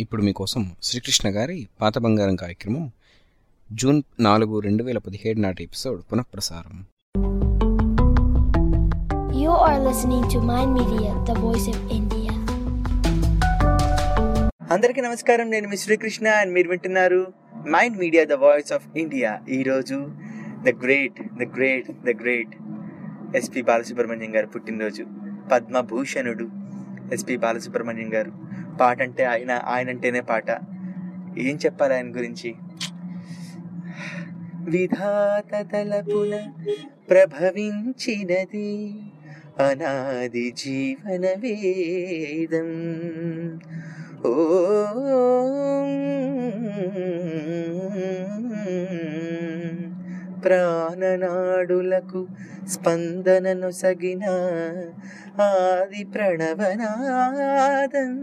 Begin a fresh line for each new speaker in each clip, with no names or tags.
ఇప్పుడు మీకోసం శ్రీకృష్ణ గారి పాత బంగారం కార్యక్రమం జూన్ నాలుగు రెండు వేల పదిహేడు నాటి ఎపిసోడ్ పునఃప్రసారం
You are listening to Mind Media, the voice of India.
అందరికీ నమస్కారం నేను మీ శ్రీకృష్ణ అండ్ మీరు వింటున్నారు mind media the voice of India ఈరోజు the great the great the great SP Balasubrahmanyam garu పుట్టినరోజు పద్మభూషణుడు ఎస్పి బాలసుబ్రహ్మణ్యం గారు పాట అంటే ఆయన ఆయన అంటేనే పాట ఏం చెప్పాలి ఆయన గురించి విధాత తలపున ప్రభవించినది అనాది జీవన వేదం ఓం ప్రాణనాడులకు స్పందనను సగిన ఆది ప్రణవనాదం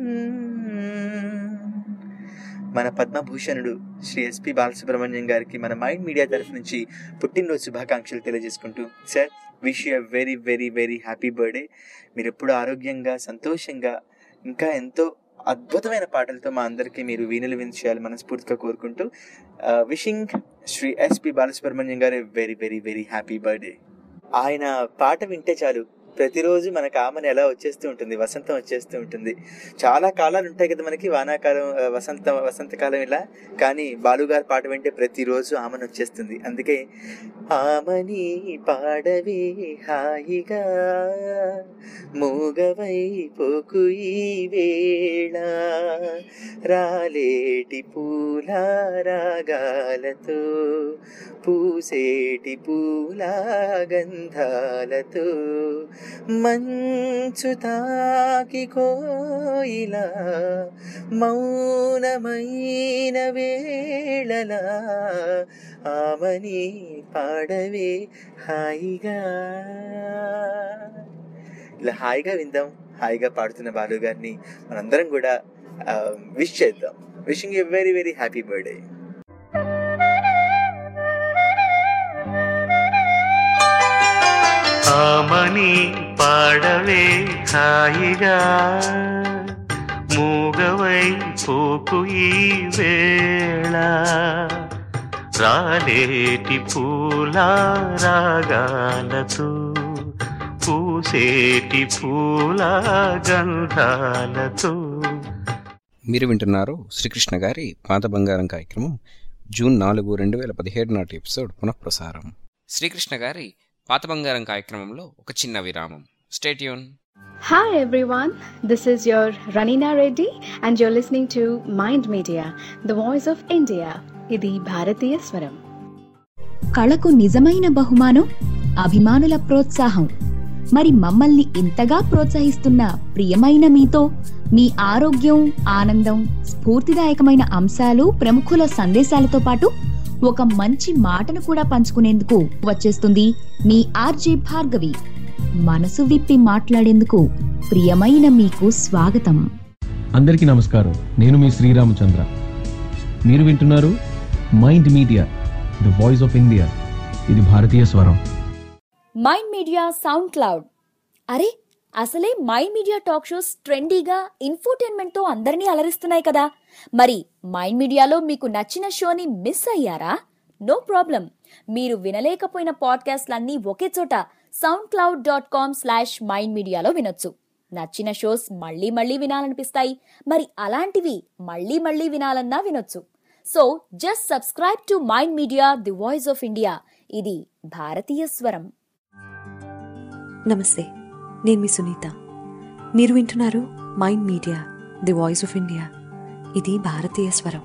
మన పద్మభూషణుడు శ్రీ ఎస్పి బాలసుబ్రహ్మణ్యం గారికి మన మైండ్ మీడియా తరఫు నుంచి పుట్టినరోజు శుభాకాంక్షలు తెలియజేసుకుంటూ sir wish you very very very happy birthday మీరు ఎప్పుడు ఆరోగ్యంగా సంతోషంగా ఇంకా ఎంతో అద్భుతమైన పాటలతో మా అందరికీ మీరు వీణులు వినిచేయాలి మనస్ఫూర్తిగా కోరుకుంటూ విషింగ్ శ్రీ ఎస్పి బాలసుబ్రహ్మణ్యం గారి very very very happy birthday ఆయన పాట వింటే చాలు ప్రతిరోజు మనకు ఆమెను ఎలా వచ్చేస్తూ ఉంటుంది వసంతం వచ్చేస్తూ ఉంటుంది చాలా కాలాలు ఉంటాయి కదా మనకి వానాకాలం ఆ, వసంత వసంతకాలం ఇలా కానీ బాలుగారు పాట వింటే ప్రతిరోజు ఆమెను వచ్చేస్తుంది అందుకే ఆమని పాడవే హాయిగా మూగవై పోకు ఈ వేళ రాలేటి పూల రాగాలతో పూసేటి పూల గంధాలతో మంచు తాకి కోయిలా మౌనమైన వేళలా ఆమని పాడవే హాయిగా ఇలా హాయిగా విందాం హాయిగా పాడుతున్న బాలు గారిని మనందరం కూడా విష్ చేద్దాం wishing a very very happy birthday
ఆమని పాడవే హాయిగా మూగవై పోకు ఈ వేళ రాలేటి పూల రాగాలతో పూసేటి పూల గంధాలతో
మీరు వింటున్నారు శ్రీకృష్ణ గారి పాత బంగారం కార్యక్రమం జూన్ నాలుగు రెండు వేల పదిహేడు నాటి ఎపిసోడ్ పునఃప్రసారం శ్రీకృష్ణ గారి పాత బంగారం కార్యక్రమంలో ఒక చిన్న విరామం stay tuned
Hi everyone, this is your Ranina Reddy and you're listening to Mind Media, the voice of India. ఇది భారతీయ స్వరం
కళకు నిజమైన బహుమానం అభిమానుల ప్రోత్సాహం మరి మమ్మల్ని ఇంతగా ప్రోత్సహిస్తున్న ప్రియమైన మీతో మీ ఆరోగ్యం ఆనందం స్ఫూర్తిదాయకమైన అంశాలు ప్రముఖుల సందేశాలతో పాటు ఒక మంచి మాటను కూడా పంచుకునేందుకు వచ్చేస్తుంది మీ ఆర్జే భార్గవి మనసు విప్పి మాట్లాడేందుకు ప్రియమైన మీకు స్వాగతం
అందరికీ నమస్కారం నేను మీ శ్రీరామచంద్ర మీరు వింటున్నారు mind media the voice of India ఇది భారతీయ స్వరం
మైండ్ మీడియా సౌండ్ క్లౌడ్ అరే అసలే మైండ్ మీడియా టాక్ షోస్ ట్రెండీగా ఇన్ఫోటైన్మెంట్తో అందరినీ అలరిస్తున్నాయి కదా మరి మైండ్ మీడియాలో మీకు నచ్చిన షోని మిస్ అయ్యారా నో ప్రాబ్లం మీరు వినలేకపోయిన పాడ్కాస్ట్లన్నీ ఒకే చోట SoundCloud dot com slash Mind మీడియాలో వినొచ్చు నచ్చిన షోస్ మళ్ళీ మళ్ళీ వినాలనిపిస్తాయి మరి అలాంటివి మళ్ళీ మళ్ళీ వినాలన్నా వినొచ్చు so just subscribe to Mind Media the voice of India ఇది భారతీయ స్వరం
నమస్తే నేను మీ సునీత మీరు వింటున్నారు mind Media the voice of India ఇది భారతీయ స్వరం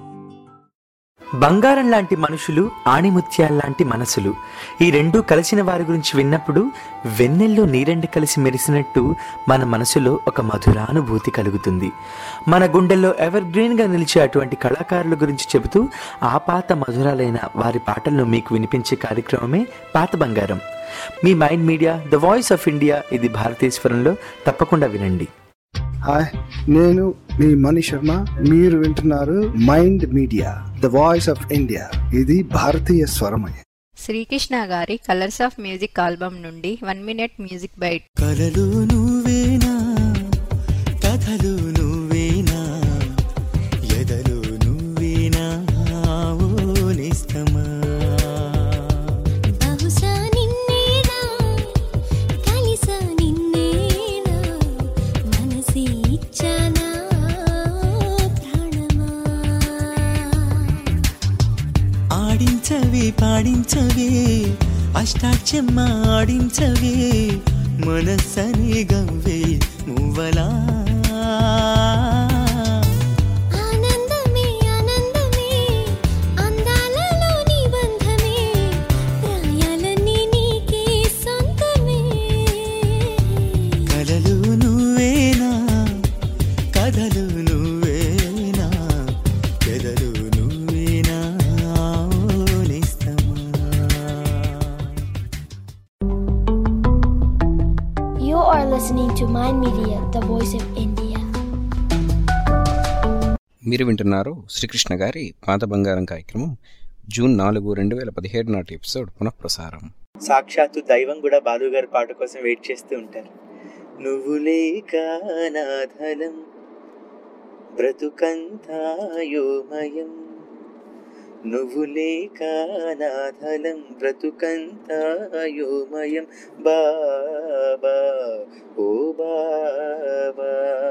బంగారం లాంటి మనుషులు ఆణిముత్యాల్లాంటి మనసులు ఈ రెండు కలిసిన వారి గురించి విన్నప్పుడు వెన్నెల్లో నీరెండు కలిసి మెరిసినట్టు మన మనసులో ఒక మధురానుభూతి కలుగుతుంది మన గుండెల్లో ఎవర్ గ్రీన్గా నిలిచే అటువంటి కళాకారుల గురించి చెబుతూ ఆ పాత మధురాలైన వారి పాటలను మీకు వినిపించే కార్యక్రమమే పాత బంగారం మీ Mind media the voice of India ఇది భారతీశ్వరంలో తప్పకుండా వినండి
హాయ్ నేను మీ మణి శర్మ మీరు వింటున్నారు mind media the voice of India ఇది భారతీయ స్వరమయ
శ్రీకృష్ణ గారి కలర్స్ ఆఫ్ మ్యూజిక్ ఆల్బమ్ నుండి వన్ మినిట్ మ్యూజిక్ బైట్
కలలు నువ్వేనా కథలు నువ్వేనా ఎద లాలి పాడించవే అష్టాక్షమ్మ ఆడించవే మనసనే గవ్వే మువ్వలా
ఆనందమే ఆనందమే అందాలలో నిబంధమే ప్రాయాలన్నీ నీకే సొంతమే
కలలు నువ్వేనా కథలు నువ్వేనా కథలు నువ్వేనా ఓ నేస్తమా
You are listening to Mind Media, the voice of India.
మీరు వింటున్నారు శ్రీకృష్ణ గారి పాత బంగారం కార్యక్రమం జూన్ నాలుగు రెండు వేల పదిహేడు నాటి ఎపిసోడ్ పునఃప్రసారం
సాక్షాత్తు దైవం కూడా బాలు గారి పాట కోసం వెయిట్ చేస్తూ ఉంటారు నువ్వు లేక నాథలం బ్రతుకంతాయోమయం నువ్వు లేక నాథలం బ్రతుకంతాయోమయం బాబా ఓ బాబా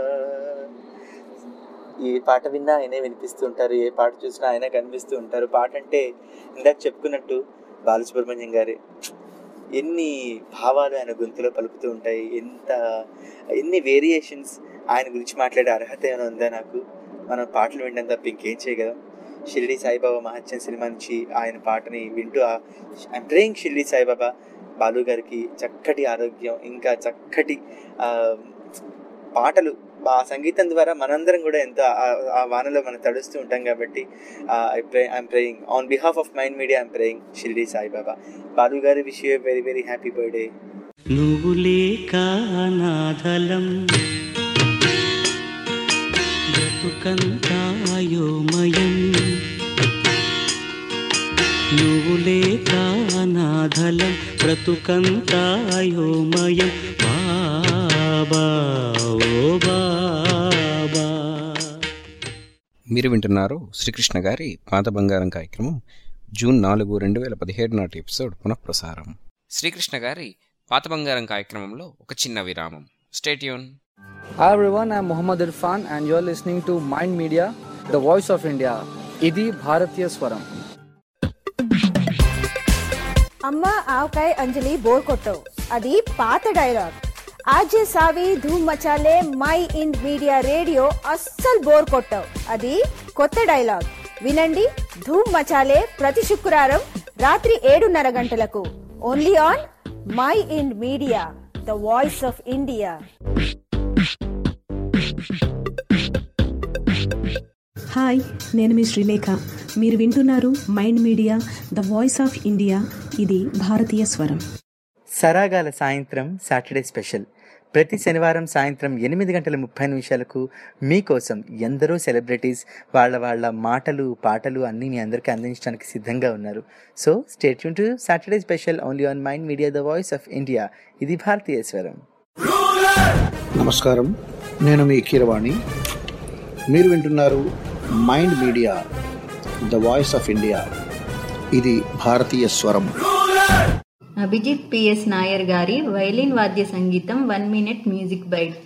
ఏ పాట విన్నా ఆయనే వినిపిస్తుంటారు ఏ పాట చూసినా ఆయనే కనిపిస్తూ ఉంటారు పాట అంటే ఇందాక చెప్పుకున్నట్టు బాలసుబ్రహ్మణ్యం గారి ఎన్ని భావాలు ఆయన గొంతులో పలుకుతూ ఉంటాయి ఎంత ఎన్ని వేరియేషన్స్ ఆయన గురించి మాట్లాడే అర్హత ఏమైనా ఉందా నాకు మనం పాటలు వినడం తప్ప ఇంకేం చేయగలం షిరిడి సాయిబాబా మహత్యం సినిమా నుంచి ఆయన పాటని వింటూ ఐమ్ ప్రేయింగ్ షిరిడి సాయిబాబా బాలు గారికి చక్కటి ఆరోగ్యం ఇంకా చక్కటి ఆ, పాటలు ఆ సంగీతం ద్వారా మనందరం కూడా ఎంతో ఆ- ఆ వానలో మనం తడుస్తూ ఉంటాం కాబట్టి I pray I'm praying on behalf of Mind Media I'm praying Shirdi Saibaba Balu గారి wish you very very happy birthday
నువ్వు లేక నాథలం బ్రతుకంతాయోమయం నువ్వు లేక నాథలం బ్రతుకంతాయోమయం బాబా ఓ బాబా
మీరు వింటున్నారు శ్రీకృష్ణ గారి పాత బంగారం కార్యక్రమం జూన్ నాలుగు రెండు వేల పదిహేడు నాటి ఎపిసోడ్ పునఃప్రసారం శ్రీకృష్ణ గారి పాత బంగారం కార్యక్రమంలో ఒక చిన్న విరామం stay tuned
Hi everyone, I'm Muhammad Irfan and you're listening to Mind Media, the voice of India. ఇది భారతీయ స్వరం
అమ్మ ఆవకాయ అంజలి బోర్ కొట్టవు అది పాత డైలాగ్ ఆజే సావి ధూమ్ మచాలే మై ఇండ్ మీడియా రేడియో అస్సలు బోర్ కొట్టవు అది కొత్త డైలాగ్ వినండి ధూమ్ మచాలే ప్రతి శుక్రవారం రాత్రి ఏడున్నర గంటలకు only on Mind Media the voice of India
hi నేను మీ శ్రీలేఖ మీరు వింటున్నారు mind media the voice of India ఇది భారతీయ స్వరం
సరాగాల సాయంత్రం సాటర్డే స్పెషల్ ప్రతి శనివారం సాయంత్రం ఎనిమిది గంటల ముప్పై నిమిషాలకు మీకోసం ఎందరో సెలబ్రిటీస్ వాళ్ళ వాళ్ళ మాటలు పాటలు అన్నీ మీ అందరికీ అందించడానికి సిద్ధంగా ఉన్నారు సో స్టేట్ యూన్ to Saturday special only on Mind media the voice of India ఇది భారతీయ స్వరం
నమస్కారం నేను మీ కీరవాణి మీరు వింటున్నారు mind media the voice of India ఇది భారతీయ స్వరం
అభిజిత్ పిఎస్ నాయర్ గారి వైలిన్ వాద్య సంగీతం వన్ మినిట్ మ్యూజిక్ బైట్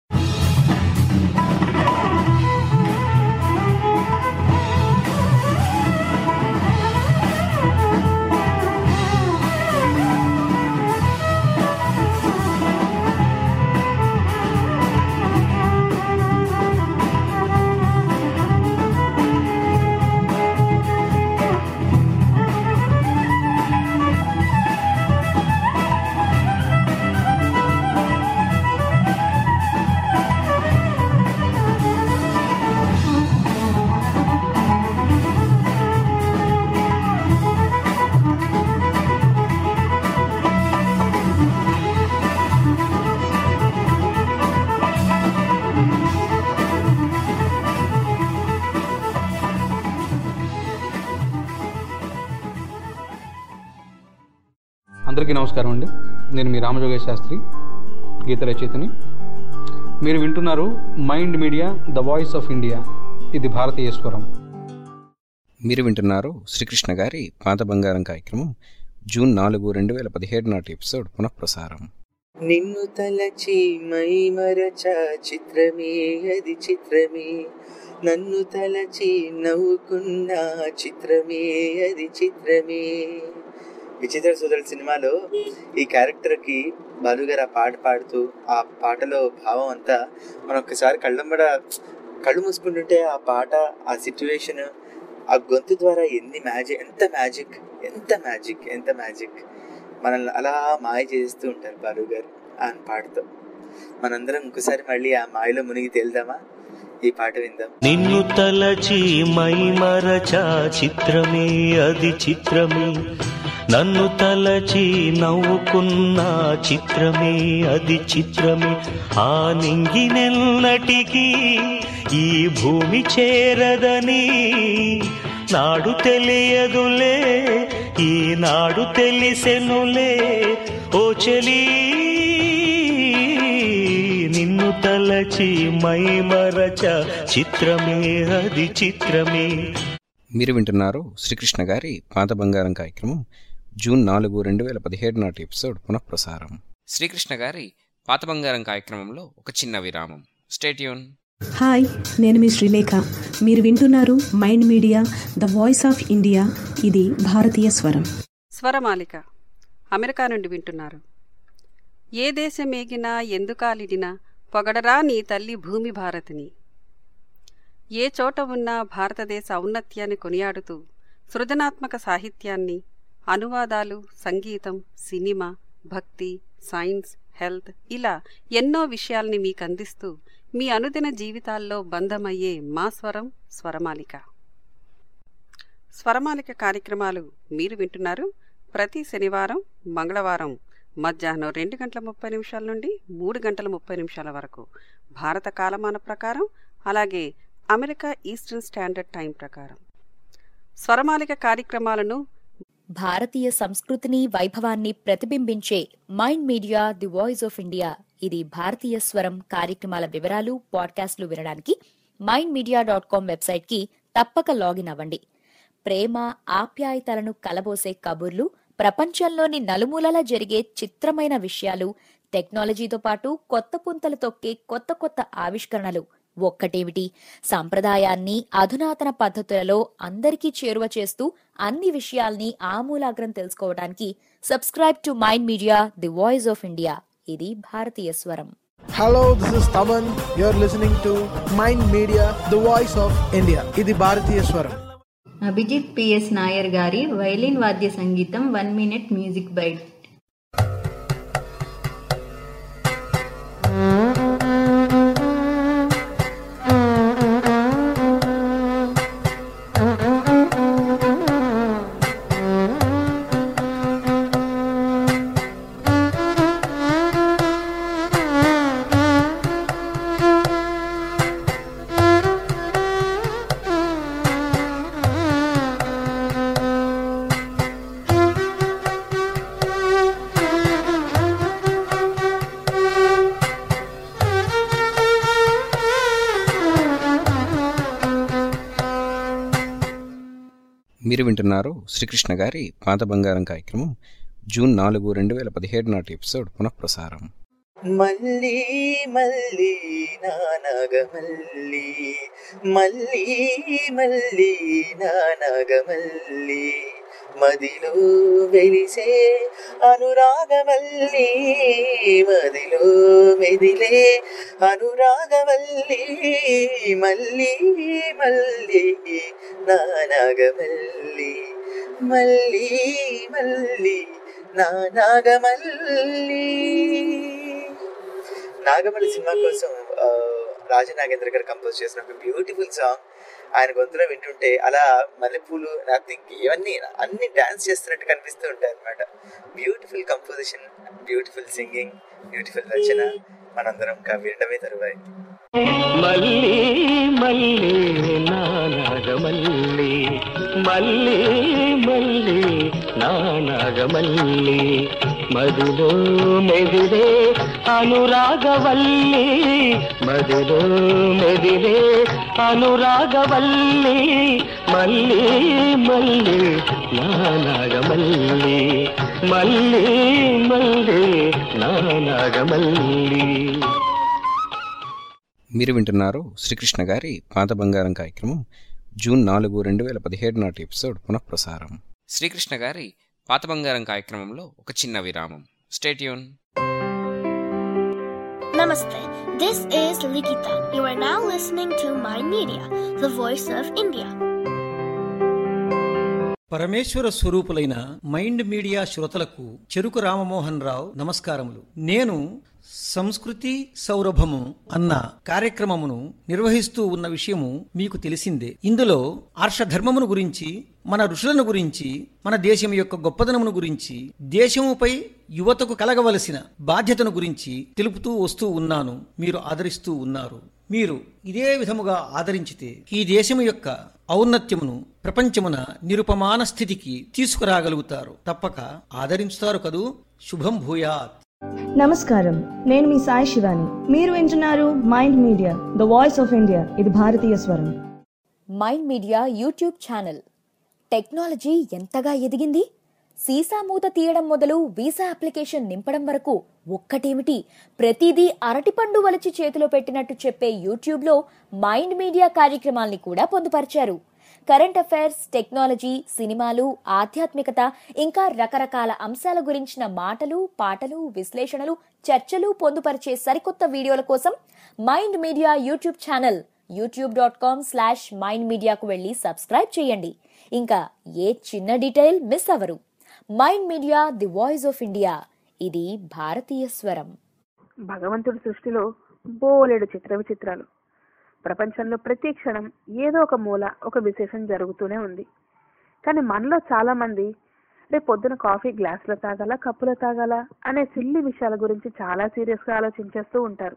అందరికీ నమస్కారం అండి నేను మీ రామజోగేశ్ శాస్త్రి గీత రచయితని మీరు వింటున్నారు mind media the voice of India ఇది భారతీయ స్వరం
మీరు వింటున్నారు శ్రీకృష్ణ గారి పాత బంగారం కార్యక్రమం జూన్ నాలుగు రెండు వేల పదిహేడు నాటి ఎపిసోడ్ పునఃప్రసారం
నిన్ను తలచి మై మరచ చిత్రమే అది చిత్రమే నన్ను తలచి నవ్వుకున్న చిత్రమే అది చిత్రమే విచిత్ర సోదరుల సినిమాలో ఈ క్యారెక్టర్కి బాలుగారు ఆ పాట పాడుతూ ఆ పాటలో భావం అంతా మనం ఒక్కసారి కళ్ళంబడ కళ్ళు మూసుకుంటుంటే ఆ పాట ఆ సిచ్యువేషన్ ఆ గొంతు ద్వారా ఎన్ని మ్యాజిక్ ఎంత మ్యాజిక్ ఎంత మ్యాజిక్ ఎంత మ్యాజిక్ మనల్ని అలా మాయ చేస్తూ ఉంటారు బాలు గారు ఆయన పాటతో మనందరం ఇంకోసారి మళ్ళీ ఆ మాయలో మునిగి తేల్దామా ఈ పాట విందాం
నిన్ను తలచి మై మరచ చిత్రమే అది చిత్రమే నన్ను తలచి నవ్వుకున్న చిత్రమే అది చిత్రమే ఆ నింగినెన్నటికీ ఈ భూమి చేరదని నాడు తెలియదులే ఈనాడు తెలిసెనులే ఓ చెలీ నిన్ను తలచి మై మరచ చిత్రమే అది చిత్రమే
మీరు వింటున్నారు శ్రీకృష్ణ గారి పాత బంగారం కార్యక్రమం జూన్ నాలుగు రెండు వేల పదిహేడు నాటి ఎపిసోడ్ పునఃప్రసారం శ్రీకృష్ణ గారి పాత బంగారం కార్యక్రమంలో ఒక చిన్న విరామం స్టేట్యూన్
హాయ్ నేను మీ శ్రీలేఖ మీరు వింటున్నారు mind media the voice of India ఇది భారతీయ స్వరం
స్వరమాలిక అమెరికా నుండి వింటున్నారు ఏ దేశమేగినా ఎందుకాలిడినా పొగడరా నీ తల్లి భూమి భారతిని ఏ చోట ఉన్నా భారతదేశ ఔన్నత్యాన్ని కొనియాడుతూ సృజనాత్మక సాహిత్యాన్ని అనువాదాలు సంగీతం సినిమా భక్తి సైన్స్ హెల్త్ ఇలా ఎన్నో విషయాల్ని మీకు అందిస్తూ మీ అనుదిన జీవితాల్లో బంధమయ్యే మా స్వరం స్వరమాలిక స్వరమాలిక కార్యక్రమాలు మీరు వింటున్నారు ప్రతి శనివారం మంగళవారం మధ్యాహ్నం రెండు గంటల ముప్పై నిమిషాల నుండి మూడు గంటల ముప్పై నిమిషాల వరకు భారత కాలమాన ప్రకారం అలాగే అమెరికా ఈస్టర్న్ స్టాండర్డ్ టైం ప్రకారం స్వరమాలిక కార్యక్రమాలను
భారతీయ సంస్కృతిని వైభవాన్ని ప్రతిబింబించే Mind Media the voice of India ఇది భారతీయ స్వరం కార్యక్రమాల వివరాలు పాడ్కాస్ట్లు వినడానికి మైండ్ మీడియా డాట్ కామ్ వెబ్సైట్కి తప్పక లాగిన్ అవ్వండి ప్రేమ ఆప్యాయతలను కలబోసే కబుర్లు ప్రపంచంలోని నలుమూలలా జరిగే చిత్రమైన విషయాలు టెక్నాలజీతో పాటు కొత్త పుంతలు తొక్కే కొత్త కొత్త ఆవిష్కరణలు ఒక్కటేమిటి సాంప్రదాయాన్ని అధునాతన పద్ధతులలో అందరికీ చేరువ చేస్తూ అన్ని విషయాల్ని ఆమూలాగ్రం తెలుసుకోవడానికి subscribe to Mind Media the voice of India ఇది భారతీయ స్వరం
Hello, this is Taman. You're listening to Mind Media, the voice of India. ఇది భారతీయ స్వరం
అభిజిత్ పిఎస్ నాయర్ గారి వైలిన్ వాద్య సంగీతం వన్ మినిట్ మ్యూజిక్ బైట్
మీరు వింటున్నారు శ్రీకృష్ణ గారి పాత బంగారం కార్యక్రమం జూన్ నాలుగు రెండు వేల పదిహేడు నాటి ఎపిసోడ్ పునఃప్రసారం
మళ్ళీ మళ్ళీ నానగమల్లి మళ్ళీ మళ్ళీ నానగమల్లి మదిలో వెలిసే అనురాగమల్లి మదిలో మెదిలే అనురాగమల్లి మళ్ళీ మళ్ళీ నానగమల్లి మళ్ళీ మళ్ళీ నానాగమల్లి నాగమల్లి సినిమా కోసం ఆ, రాజనాగేంద్ర గారు కంపోజ్ చేసిన ఒక బ్యూటిఫుల్ సాంగ్ ఆయన గొంతులో వింటుంటే అలా మల్లెపూలు నథింగ్ ఇవన్నీ అన్ని డాన్స్ చేస్తున్నట్టు కనిపిస్తూ ఉంటాయి అనమాట beautiful composition beautiful singing beautiful రచన మనందరం ఇంకా వినడమే తరువాయి
మళ్ళీ మళ్ళీ నానాగమల్లి మళ్ళీ మళ్ళీ నానాగమల్లి మదిలో మెదిలే అనురాగవల్లి మదిలో మెదిలే అనురాగవల్లి మళ్ళీ మళ్ళీ నా నాగమల్లి మళ్ళీ మళ్ళీ నా నాగమల్లి
మీరు వింటున్నారు శ్రీకృష్ణ గారి పాత బంగారం కార్యక్రమం జూన్ నాలుగు రెండు వేల పదిహేడు నాటి ఎపిసోడ్ పునఃప్రసారం శ్రీకృష్ణ గారి పాత బంగారం కార్యక్రమంలో ఒక చిన్న విరామం stay tuned
Namaste. This is Likita. You are now listening to Mind Media, the voice of India.
పరమేశ్వర స్వరూపులైన మైండ్ మీడియా శ్రోతలకు చెరుకు రామమోహన్ రావు నమస్కారములు నేను సంస్కృతి సౌరభము అన్న కార్యక్రమమును నిర్వహిస్తూ ఉన్న విషయము మీకు తెలిసిందే ఇందులో ఆర్షధర్మమును గురించి మన ఋషులను గురించి మన దేశం యొక్క గొప్పదనమును గురించి దేశముపై యువతకు కలగవలసిన బాధ్యతను గురించి తెలుపుతూ వస్తూ ఉన్నాను మీరు ఆదరిస్తూ ఉన్నారు మీరు ఇదే విధముగా ఆదరించితే ఈ దేశము యొక్క ఔన్నత్యమును ప్రపంచమున నిరుపమాన స్థితికి తీసుకురాగలుగుతారు తప్పక ఆదరించుతారు కదూ శుభం భూయాత్
నమస్కారం నేను మీ సాయి శివాని మీరు వింటున్నారు mind media the voice of India ఇది భారతీయ స్వరం
Mind Media YouTube channel technology ఎంతగా ఎదిగింది సీసా మూత తీయడం మొదలు వీసా అప్లికేషన్ నింపడం వరకు ఒక్కటేమిటి ప్రతిదీ అరటిపండు వలిచి చేతిలో పెట్టినట్టు చెప్పే యూట్యూబ్లో మైండ్ మీడియా కార్యక్రమాల్ని కూడా పొందుపరిచారు కరెంట్ అఫైర్స్ టెక్నాలజీ సినిమాలు ఆధ్యాత్మికత ఇంకా రకరకాల అంశాల గురించిన మాటలు పాటలు విశ్లేషణలు చర్చలు పొందుపరిచే సరికొత్త వీడియోల కోసం Mind Media YouTube channel YouTube dot com slash Mind మీడియాకు వెళ్ళి సబ్స్క్రైబ్ చేయండి ఇంకా ఏ చిన్న డీటెయిల్ మిస్ అవరు Mind Media the voice of India ఇది భారతీయ స్వరం
భగవంతుడి సృష్టిలో బోలెడు చిత్ర విచిత్రాలు ప్రపంచంలో ప్రతి క్షణం ఏదో ఒక మూల ఒక విశేషం జరుగుతూనే ఉంది కానీ మనలో చాలా మంది రేపు పొద్దున కాఫీ గ్లాసులో తాగాల కప్పులో తాగాల అనే సిల్లి విషయాల గురించి చాలా సీరియస్గా ఆలోచించేస్తూ ఉంటారు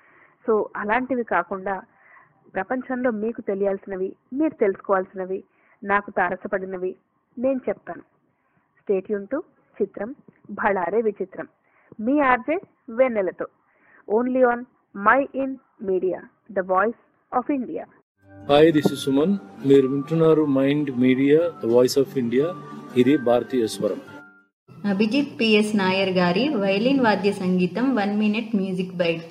సో అలాంటివి కాకుండా ప్రపంచంలో మీకు తెలియాల్సినవి మీరు తెలుసుకోవాల్సినవి నాకు తారసపడినవి నేను చెప్తాను స్టేట్యూన్ టు చిత్రం భళారే విచిత్రం మీ ఆర్జే వెన్నెలతో only on Mind Media the voice of India
hi this is Suman మీరు వింటున్నారు mind media the voice of India ఇది భారతీయ స్వరం
అభిజిత్ పిఎస్ నాయర్ గారి వైలిన్ వాద్య సంగీతం one minute music bite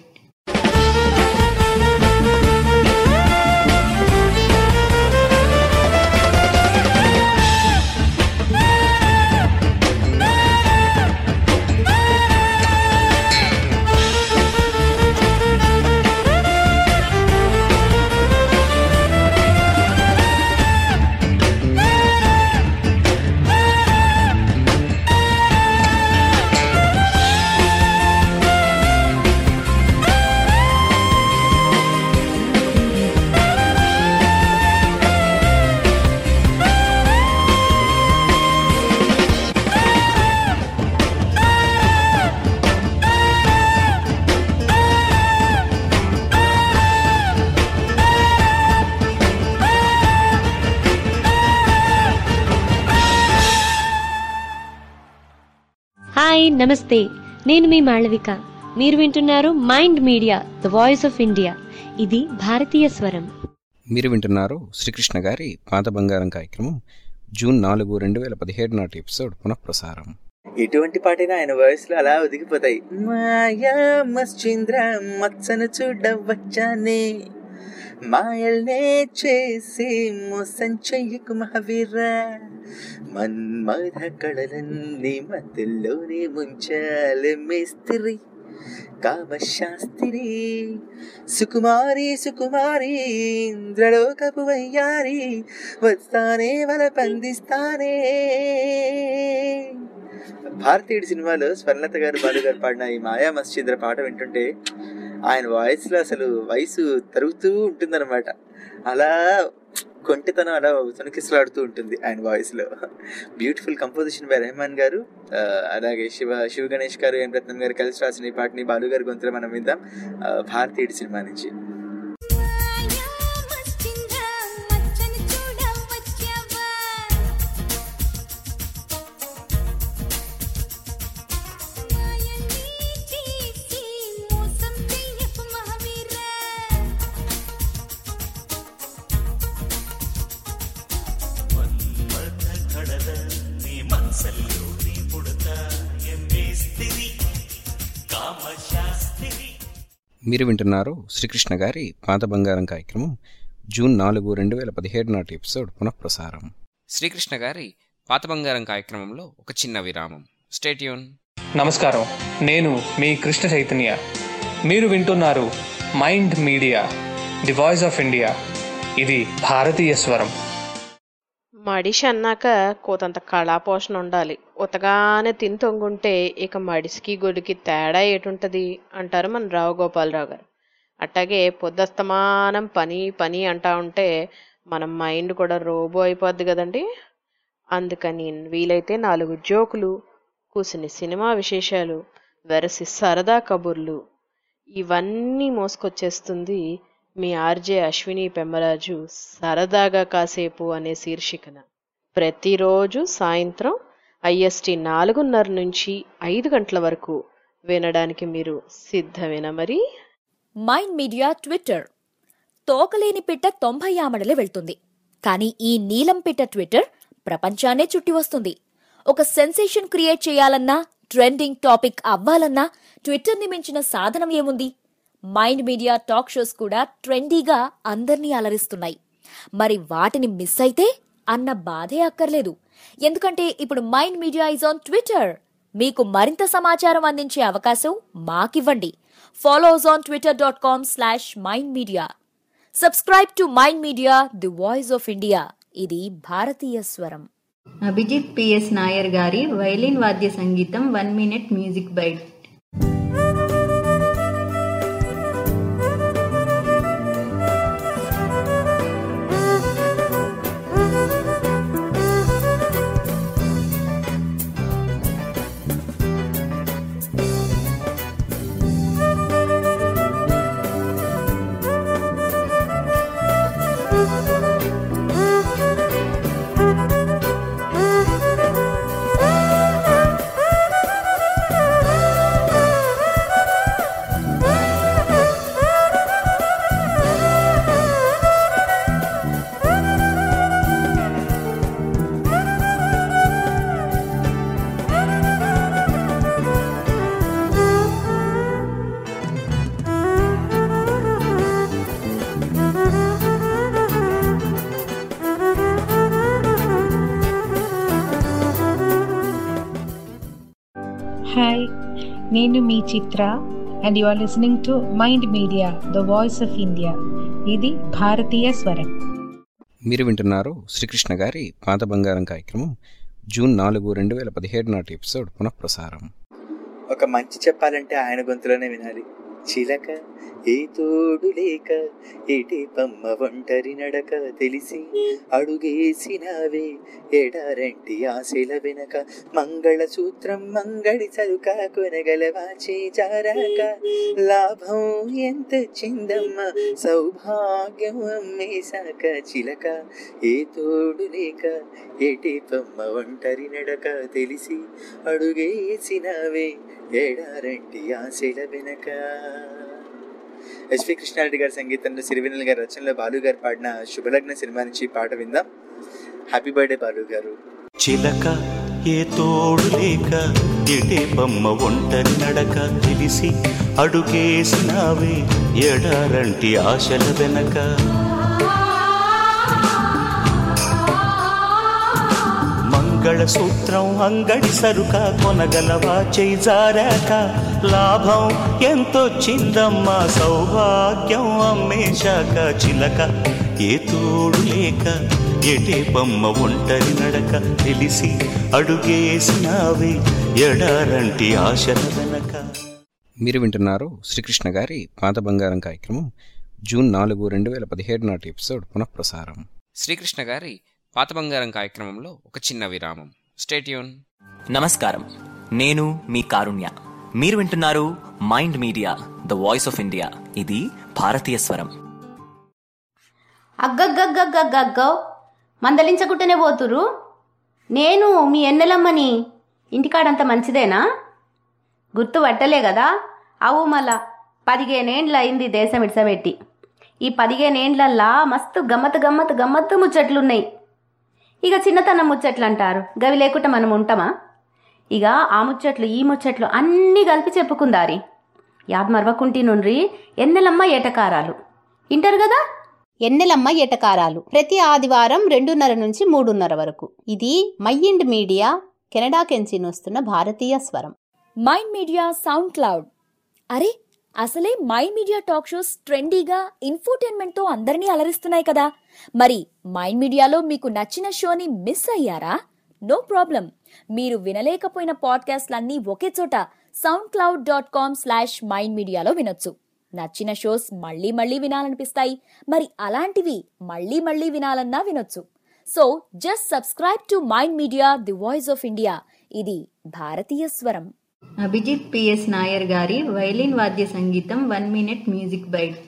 hi నమస్తే నేను మీ మాళవిక మీరు వింటున్నారు mind media the voice of India ఇది భారతీయ స్వరం
మీరు వింటున్నారు శ్రీకృష్ణ గారి పాత బంగారం కార్యక్రమం జూన్ నాలుగు రెండు వేల పదిహేడు నాటి ఎపిసోడ్ పునఃప్రసారం
ఎటువంటి పాటైనా ఆయన వాయిస్ లో అలా ఒదిగిపోతాయి మాయా మశ్చింద్ర మచ్చను చూడవచ్చానే మాయల్నే చేసి మోసం చెయ్యకు మహావీర మన్మథ కళలన్నీ మధ్యలోనే ముంచాలి మేస్త్రి కామశాస్త్రి సుకుమారి సుకుమారి ఇంద్రలోకపు వయ్యారి వస్తానే వల పందిస్తానే భారతీయుడి సినిమాలో స్వర్ణలత గారు బాలు గారు పాడిన ఈ మాయా మశ్చంద్ర పాట వింటుంటే ఆయన వాయిస్ లో అసలు వయసు తరుగుతూ ఉంటుందన్నమాట అలా కొంటితనం అలా తొణికిసలాడుతూ ఉంటుంది ఆయన వాయిస్ లో బ్యూటిఫుల్ కంపోజిషన్ బై రెహమాన్ గారు ఆ, అలాగే శివ శివ గణేష్ గారు ఎం రత్నం గారు కలిసి రాసిన ఈ పాటని బాలు గారి గొంతులో మనం విందాం ఆ, భారతీయుడి సినిమా నుంచి
తీసి
కంసల్లోనే పుడతా ఎమ్మేస్తిరి కామశాస్త్రి
మీరు వింటున్నారు శ్రీకృష్ణ గారి పాత బంగారం కార్యక్రమం జూన్ నాలుగు రెండు వేల పదిహేడు నాటి ఎపిసోడ్ పునఃప్రసారం శ్రీకృష్ణ గారి పాత బంగారం కార్యక్రమంలో ఒక చిన్న విరామం స్టేట్యూన్
నమస్కారం నేను మీ కృష్ణ చైతన్య మీరు వింటున్నారు mind Media the voice of India ఇది భారతీయ స్వరం
మడిషి అన్నాక కోతంత కళాపోషణ ఉండాలి ఉతగానే తిని తొంగుంటే ఇక మడిసికి గొడికి తేడా ఏటుంటది అంటారు మన రావు గోపాలరావు గారు అట్టాగే పొద్దస్తమానం పని పని అంటా ఉంటే మన మైండ్ కూడా రోబో అయిపోద్ది కదండి అందుకని వీలైతే నాలుగు జోకులు కూసిని సినిమా విశేషాలు వెరసి సరదా కబుర్లు ఇవన్నీ మోసుకొచ్చేస్తుంది మీ ఆర్జే అశ్విని పెమ్మరాజు సరదాగా కాసేపు అనే శీర్షికన ప్రతిరోజు సాయంత్రం ఐఎస్టి నాలుగున్నర నుంచి ఐదు గంటల వరకు వినడానికి మీరు సిద్ధమేనా మరి
మైండ్ మీడియా ట్విట్టర్ తోకలేని పిట్ట తొంభై ఆమడలే వెళ్తుంది కానీ ఈ నీలం పిట్ట ట్విట్టర్ ప్రపంచాన్నే చుట్టి వస్తుంది ఒక సెన్సేషన్ క్రియేట్ చేయాలన్నా ట్రెండింగ్ టాపిక్ అవ్వాలన్నా ట్విట్టర్ని మించిన సాధనం ఏముంది మైండ్ మీడియా టాక్ షోస్ కూడా ట్రెండీగా అందర్నీ అలరిస్తున్నాయి మరి వాటిని మిస్ అయితే అన్న బాధే అక్కర్లేదు ఎందుకంటే ఇప్పుడు Mind Media is on Twitter మీకు మరింత సమాచారం అందించే అవకాశం మాకివ్వండి follow us on Twitter dot com slash Mind Media subscribe to Mind Media the voice of India ఇది భారతీయ స్వరం
అభిజిత్ పిఎస్ నాయర్ గారి వైలిన్ వాద్య సంగీతం one minute music bite
hi నేను మీ Chitra and you are listening to Mind media the voice of India ఇది భారతీయ స్వరం
మీరు వింటున్నారు శ్రీకృష్ణ గారి పాత బంగారం కార్యక్రమం జూన్ నాలుగు రెండు వేల పదిహేడు నాటి ఎపిసోడ్ పునఃప్రసారం
ఒక మంచి చెప్పాలంటే ఆయన గొంతులోనే వినాలి చిలక ఏ తోడు లేక ఏటి పమ్మ ఒంటరి నడక తెలిసి అడుగేసినావే ఎడారంటి ఆశల వెనక మంగళ సూత్రం మంగళి చరుక కొనగలవా చేజారాక లాభం ఎంత చిందమ్మ సౌభాగ్యం అమ్మేశాక చిలక ఏ తోడు లేక ఏటి పమ్మ ఒంటరి నడక తెలిసి అడుగేసినావే ఎడారంటి ఆశల వెనక ఎస్వి కృష్ణారెడ్డి గారి సంగీతంలో సిరివెన్నెల గారి రచనలో బాలు గారు పాడిన శుభలగ్న సినిమా నుంచి ఈ పాట విందాం హ్యాపీ బర్త్డే బాలు గారు
చిలక ఏ తోడు లేక ఎటే బొమ్మ ఒంటరి నడక తెలిసి అడుగేసినావే ఎడారంటి ఆశల వెనక మంగళసూత్రం అంగడి సరుక కొనగలవా చేజారాక లాభం ఎంతొచ్చిందమ్మా సౌభాగ్యం అమ్మేశాక చిలక ఏ తోడు లేక ఎటే బొమ్మ ఒంటరి నడక తెలిసి అడుగేసినావే ఎడారంటి ఆశల వెనక
మీరు వింటున్నారు శ్రీకృష్ణ గారి పాత బంగారం కార్యక్రమం జూన్ నాలుగు రెండు వేల పదిహేడు నాటి ఎపిసోడ్ పునఃప్రసారం శ్రీకృష్ణ గారి పాత బంగారం కార్యక్రమంలో ఒక చిన్న విరామం స్టేట్యూన్
నమస్కారం నేను మీ కారుణ్య మీరు వింటున్నారు mind media the voice of India ఇది భారతీయ స్వరం
అగ్గగ్గగ్గగ్గగ్గో మందలించకుంటేనే పోతురు నేను మీ ఎన్నెలమ్మని ఇంటికాడంత మంచిదేనా గుర్తు పట్టలే కదా అవు మళ్ళా పదిహేనేండ్ల అయింది దేశం ఇడ్సబెట్టి ఈ పదిహేనేండ్లల్లా మస్తు గమ్మత్ గమ్మత్ గమ్మత్తు ముచ్చట్లున్నాయి ఇక చిన్నతనం ముచ్చట్లు అంటారు గవి లేకుండా మనం ఉంటామా ఇక ఆ ముచ్చట్లు ఈ ముచ్చట్లు అన్నీ కలిపి చెప్పుకుందారి యాద్ మరవకుంటి నుండి ఎన్నెలమ్మ ఏటకారాలు ఇంటారు కదా
ఎన్నెలమ్మ ఎటకారాలు ప్రతి ఆదివారం రెండున్నర నుంచి మూడున్నర వరకు ఇది మైండ్ మీడియా కెనడా కెంచి వస్తున్న భారతీయ స్వరం
మైండ్ మీడియా సౌండ్ క్లౌడ్ అరే అసలే మైండ్ మీడియా టాక్ షోస్ ట్రెండీగా ఇన్ఫోటైన్మెంట్తో అందరినీ అలరిస్తున్నాయి కదా మరి మైండ్ మీడియాలో మీకు నచ్చిన షోని మిస్ అయ్యారా నో ప్రాబ్లం మీరు వినలేకపోయిన పాడ్కాస్ట్లన్నీ ఒకే చోట SoundCloud dot com slash Mind మీడియాలో వినొచ్చు నచ్చిన షోస్ మళ్ళీ మళ్ళీ వినాలనిపిస్తాయి మరి అలాంటివి మళ్ళీ మళ్ళీ వినాలన్నా వినొచ్చు so just subscribe to Mind Media the voice of India ఇది భారతీయ స్వరం
అభిజిత్ పిఎస్ నాయర్ గారి వైలిన్ వాద్య సంగీతం వన్ మినిట్ మ్యూజిక్ బైట్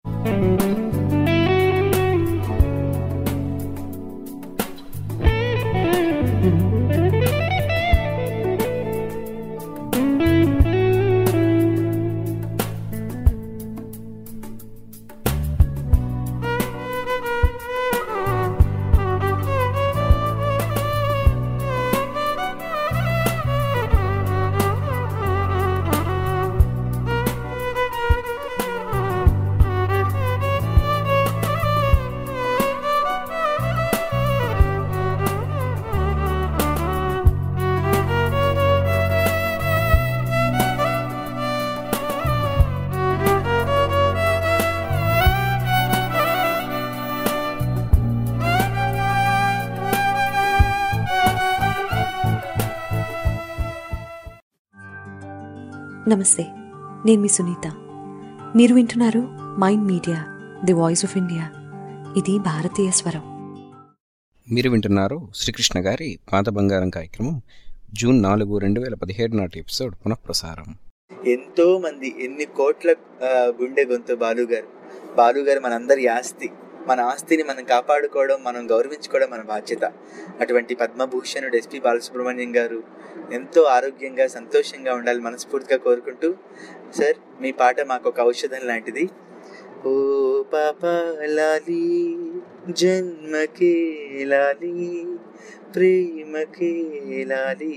నమస్తే నేను మీ సునీత మీరు వింటున్నారు mind Media the voice of India ఇది భారతీయ స్వరం
మీరు వింటున్నారు శ్రీకృష్ణ గారి పాత బంగారం కార్యక్రమం జూన్ నాలుగు రెండు వేల పదిహేడు నాటి ఎపిసోడ్ పునఃప్రసారం
ఎంతో మంది ఎన్ని కోట్ల ఆ, గుండె గొంతు బాలు గారు బాలు గారు మనందరి ఆస్తి మన ఆస్తిని మనం కాపాడుకోవడం మనం గౌరవించుకోవడం మన బాధ్యత అటువంటి పద్మభూషణుడు ఎస్పి బాలసుబ్రహ్మణ్యం గారు ఎంతో ఆరోగ్యంగా సంతోషంగా ఉండాలి మనస్ఫూర్తిగా కోరుకుంటూ సార్ మీ పాట మాకు ఒక ఔషధం లాంటిది ఓ పాపాలాలి జన్మకే లాలి ప్రేమకే లాలి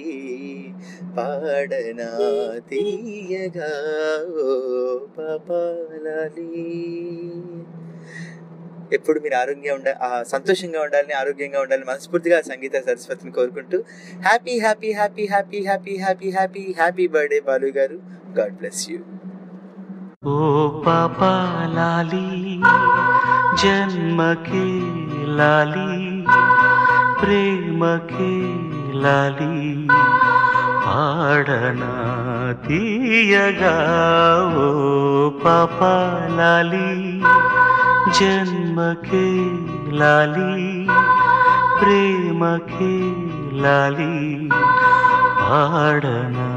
పాడనా తీయగా ఓ పాపాలాలి ఎప్పుడు మీరు ఆరోగ్యంగా ఉండ ఆ, సంతోషంగా ఉండాలని ఆరోగ్యంగా ఉండాలని మనస్ఫూర్తిగా సంగీత సరస్వతిని కోరుకుంటూ happy happy happy happy happy happy happy happy birthday Balu garu God bless you
ఓ పాపాలాలి జన్మకే లాలి ప్రేమకే లాలి పాడనా తీయగా ఓ పాపాలాలి జన్మకే లాలి ప్రేమకే లాలి పాడనా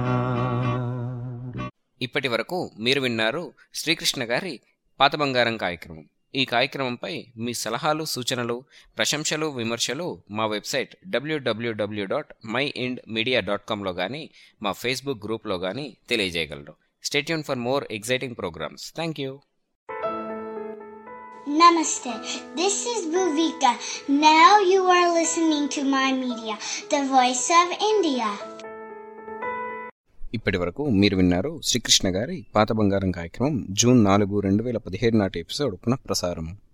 ఇప్పటి వరకు మీరు విన్నారు శ్రీకృష్ణ గారి పాత బంగారం కార్యక్రమం ఈ కార్యక్రమంపై మీ సలహాలు సూచనలు ప్రశంసలు విమర్శలు మా website W W W dot Mind Media dot కామ్లో కానీ మా ఫేస్బుక్ గ్రూప్లో కానీ తెలియజేయగలరు stay tuned for more exciting programmes thank you
Namaste. This is Bhuvika. Now you are listening to my media, the voice of India.
ఇప్పటి వరకు మీరు విన్నారు శ్రీకృష్ణ గారి పాత బంగారం కార్యక్రమం జూన్ నాలుగు రెండు వేల పదిహేడు నాటి ఎపిసోడ్ పునఃప్రసారం